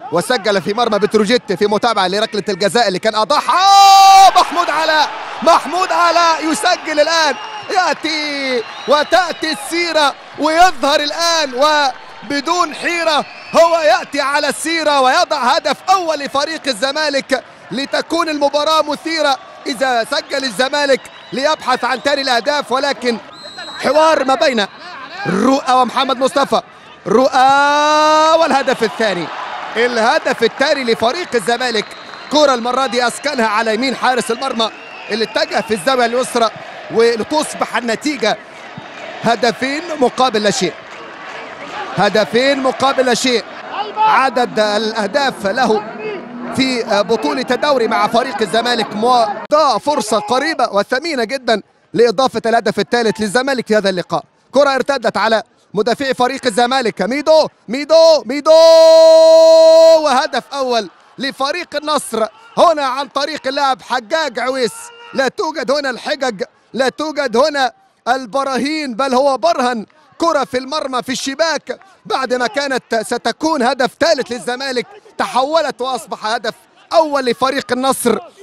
وسجل في مرمى بتروجيت في متابعة لركلة الجزاء اللي كان أضاعها محمود علاء محمود علاء يسجل الآن يأتي وتأتي السيرة ويظهر الآن وبدون حيرة هو يأتي على السيرة ويضع هدف أول لفريق الزمالك لتكون المباراة مثيرة إذا سجل الزمالك ليبحث عن تاني الأهداف ولكن حوار ما بين رؤى ومحمد مصطفى رؤى والهدف الثاني الهدف الثاني لفريق الزمالك كرة المرة دي أسكنها على يمين حارس المرمى اللي اتجه في الزاوية اليسرى ولتصبح النتيجة هدفين مقابل لا شيء هدفين مقابل لا شيء عدد الأهداف له في بطولة الدوري مع فريق الزمالك ضاع فرصة قريبة وثمينة جدا لإضافة الهدف الثالث للزمالك في هذا اللقاء كرة ارتدت على مدافعي فريق الزمالك ميدو ميدو ميدو وهدف أول لفريق النصر هنا عن طريق اللاعب حجاج عويس لا توجد هنا الحجج لا توجد هنا البراهين بل هو برهن كرة في المرمى في الشباك بعد ما كانت ستكون هدف ثالث للزمالك تحولت وأصبح هدف أول لفريق النصر